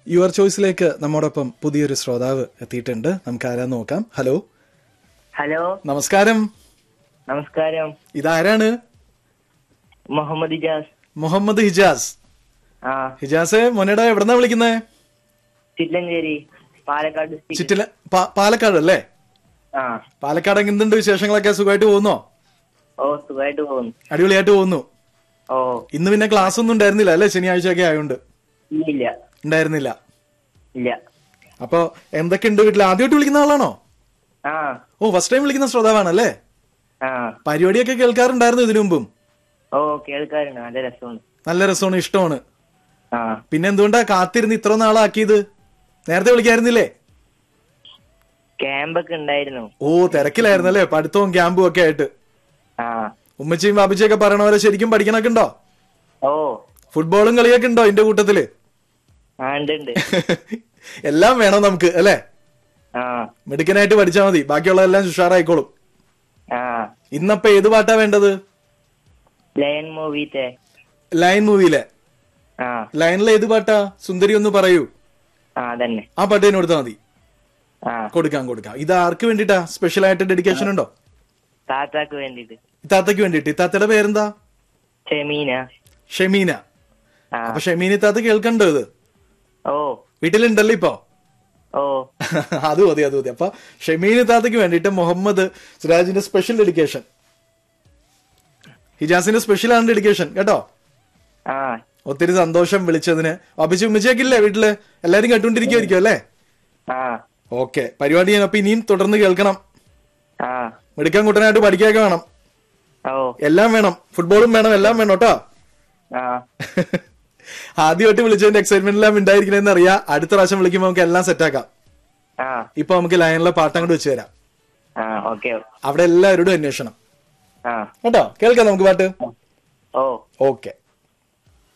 your ചോയ്സിലേക്ക് നമ്മോടൊപ്പം പുതിയൊരു ശ്രോതാവ് എത്തിയിട്ടുണ്ട് നമുക്ക് ആരാ നോക്കാം ഹലോ ഹലോ നമസ്കാരം നമസ്കാരം ഇതാരാണ് മുഹമ്മദ് ഇജാസ് മുഹമ്മദ് ഹിജാസ് ആ ഹിജാസ് മോനേടാ എവിടെന്നാ വിളിക്കുന്നത് ചിറ്റഞ്ചേരി പാലക്കാട് ഡിസ്ട്രിക്ട് ചിറ്റില പാ- പാലക്കാട് അല്ലേ ആ പാലക്കാട് എന്തുണ്ട് വിശേഷങ്ങളൊക്കെ സുഖമായിട്ട് പോകുന്നോ ഓ സുഖമായിട്ട് പോകുന്നു അടിപൊളിയായിട്ട് പോകുന്നു ഓ ഇന്ന് പിന്നെ ക്ലാസ് ഒന്നും ഉണ്ടായിരുന്നില്ല അല്ലേ ശനിയാഴ്ച ഒക്കെ ആയതുകൊണ്ട് ഇല്ല ഉണ്ടായിരുന്നില്ല ഇല്ല അപ്പൊ എന്തൊക്കെയുണ്ട് വീട്ടിൽ ആദ്യമായിട്ട് വിളിക്കുന്ന ആളാണോ ആ ഓ ഫസ്റ്റ് ടൈം വിളിക്കുന്ന ശ്രോതാവാണല്ലേ ആ പരിപാടിയൊക്കെ കേൾക്കാറുണ്ടായിരുന്നു ഇതിനു മുമ്പും ഓ കേൾക്കാറുണ്ട് നല്ല രസമുണ്ട് നല്ല രസമാണ് ഇഷ്ടമാണ് ആ പിന്നെ എന്തുകൊണ്ടാ കാത്തിരുന്ന് ഇത്ര നാളാക്കിയത് നേരത്തെ വിളിക്കായിരുന്നില്ലേ ക്യാമ്പൊക്കെ ഉണ്ടായിരുന്നു ഓ തിരക്കിലായിരുന്നല്ലേ പഠിത്തവും ക്യാമ്പും ഒക്കെ ആയിട്ട് ആ ഉമ്മച്ചിയും ബാബിച്ചിയും ഒക്കെ പറയണ പോലെ ശരിക്കും പഠിക്കണൊക്കെ ഉണ്ടോ ഓ ഫുട്ബോളും കളിയൊക്കെ ഉണ്ടോ ഇതിന്റെ കൂട്ടത്തില് ആ ഉണ്ട് ഉണ്ട് എല്ലാം വേണം നമുക്ക് അല്ലേ ആ മിടുക്കനായിട്ട് പഠിച്ചാൽ മതി ബാക്കിയുള്ളതെല്ലാം ഉഷാറായിക്കോളും ആ ഇന്നപ്പൊ ഏത് പാട്ടാ വേണ്ടത് ലയൺ മൂവിത്തെ ലൈൻ മൂവിയിലെ ആ ലൈനിലെ ഏത് പാട്ടാ സുന്ദരി ഒന്ന് പറയൂ ആ തന്നെ ആ പാട്ട് തന്നെ കൊടുത്താൽ മതി ആ കൊടുക്കാം കൊടുക്കാം ഇത് ആർക്ക് വേണ്ടിട്ടാ സ്പെഷ്യൽ ആയിട്ട് ഡെഡിക്കേഷൻ ഉണ്ടോ താത്താക്ക് വേണ്ടിട്ട് ഇത്താത്തക്ക് വേണ്ടിട്ട് ഇത്താത്തയുടെ പേരെന്താ ഷെമീന ഷെമീന ആ അപ്പൊ ഷെമീന ഇത്താത്ത കേൾക്കണ്ടോ ഇത് ഓ വീട്ടിലുണ്ടല്ലോ ഇപ്പൊ ഓ അത് മതി അത് മതി അപ്പൊ ഷെമീൻ ഇത്താത്തക്ക് വേണ്ടിയിട്ട് മുഹമ്മദ് സിറാജിന്റെ സ്പെഷ്യൽ ഡെഡിക്കേഷൻ ഹിജാസിന്റെ സ്പെഷ്യൽ ആണ് ഡെഡിക്കേഷൻ കേട്ടോ ആ ഒത്തിരി സന്തോഷം വിളിച്ചതിന് അപ്പിച്ചു ഉമ്മച്ചയൊക്കെ ഇല്ലേ വീട്ടില് എല്ലാരും കേട്ടുകൊണ്ടിരിക്കുമായിരിക്കും അല്ലേ ആ ഓക്കെ പരിപാടി ഞാൻ അപ്പൊ ഇനിയും തുടർന്ന് കേൾക്കണം ആ മിടുക്കാൻ കുട്ടനായിട്ട് പഠിക്കാനൊക്കെ വേണം ഓ എല്ലാം വേണം ഫുട്ബോളും വേണം എല്ലാം വേണം കേട്ടോ ആ ആദ്യമായിട്ട് വിളിച്ചതിന്റെ എക്സൈറ്റ്മെന്റ് എല്ലാം ഉണ്ടായിരിക്കണെന്ന് അറിയാം അടുത്ത പ്രാവശ്യം വിളിക്കുമ്പോൾ നമുക്ക് എല്ലാം സെറ്റാക്കാം ആ ഇപ്പൊ നമുക്ക് ലൈനിലെ പാട്ട് അങ്ങോട്ട് വെച്ച് തരാം ആ ഓക്കെ അവിടെ എല്ലാവരോടും അന്വേഷണം ആ കേട്ടോ കേൾക്കാം നമുക്ക് പാട്ട് ഓ ഓക്കെ